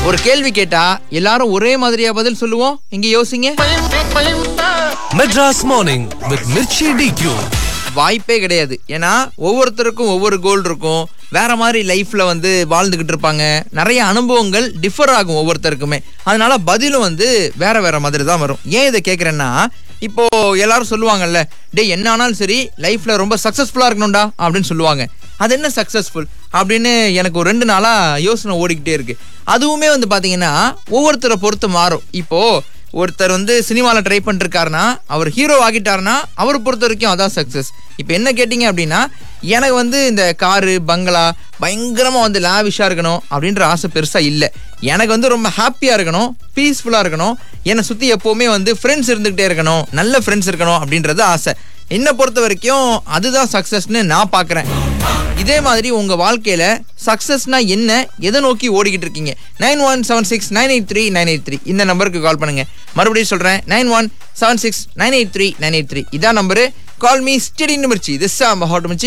ஒரு கேள்வி கேட்டா எல்லாரும் ஒரே மாதிரியா பதில் சொல்லுவோம் இங்க யோசிங்க Madras Morning with Mirchi DQ. வாய்ப்பே கிடையாது ஏன்னா ஒவ்வொருத்தருக்கும் ஒவ்வொரு கோல் இருக்கும் வேற மாதிரி லைஃப்ல வந்து வாழ்ந்துகிட்டு இருப்பாங்க நிறைய அனுபவங்கள் டிஃபர் ஆகும் ஒவ்வொருத்தருக்குமே அதனால பதிலும் வந்து வேற வேற மாதிரி தான் வரும் ஏன் இதை கேட்குறேன்னா இப்போ எல்லாரும் சொல்லுவாங்கல்ல டேய் என்ன ஆனாலும் சரி லைஃப்ல ரொம்ப சக்சஸ்ஃபுல்லா இருக்கணும்டா அப்படின்னு சொல்லுவாங்க அது என்ன சக்சஸ்ஃபுல் அப்படின்னு எனக்கு ஒரு ரெண்டு நாளா யோசனை ஓடிக்கிட்டே இருக்கு அதுவுமே வந்து பாத்தீங்கன்னா ஒவ்வொருத்தரை பொறுத்து மாறும் இப்போ ஒருத்தர் வந்து சினிமாவில் ட்ரை பண்ணிருக்காருன்னா அவர் ஹீரோ ஆகிட்டாருன்னா அவரை பொறுத்த வரைக்கும் அதான் சக்ஸஸ் இப்போ என்ன கேட்டிங்க அப்படின்னா எனக்கு வந்து இந்த காரு பங்களா பயங்கரமாக வந்து லாவிஷாக இருக்கணும் அப்படின்ற ஆசை பெருசாக இல்லை எனக்கு வந்து ரொம்ப ஹாப்பியாக இருக்கணும் பீஸ்ஃபுல்லாக இருக்கணும் என்னை சுற்றி எப்போவுமே வந்து ஃப்ரெண்ட்ஸ் இருந்துக்கிட்டே இருக்கணும் நல்ல ஃப்ரெண்ட்ஸ் இருக்கணும் அப்படின்றது ஆசை என்னை பொறுத்த வரைக்கும் அதுதான் சக்ஸஸ்னு நான் பார்க்குறேன் இதே மாதிரி உங்க வாழ்க்கையில சக்சஸ்னா என்ன எதை நோக்கி ஓடிக்கிட்டு இருக்கீங்க nine one seven six nine eight three nine eight three இந்த நம்பருக்கு கால் பண்ணுங்க மறுபடியும் சொல்றேன் nine one seven six nine eight three nine eight three இதான் நம்பரு கால் மீ ஸ்டடி நிமிர்ச்சி திஸ் ஹாட் மிர்ச்சி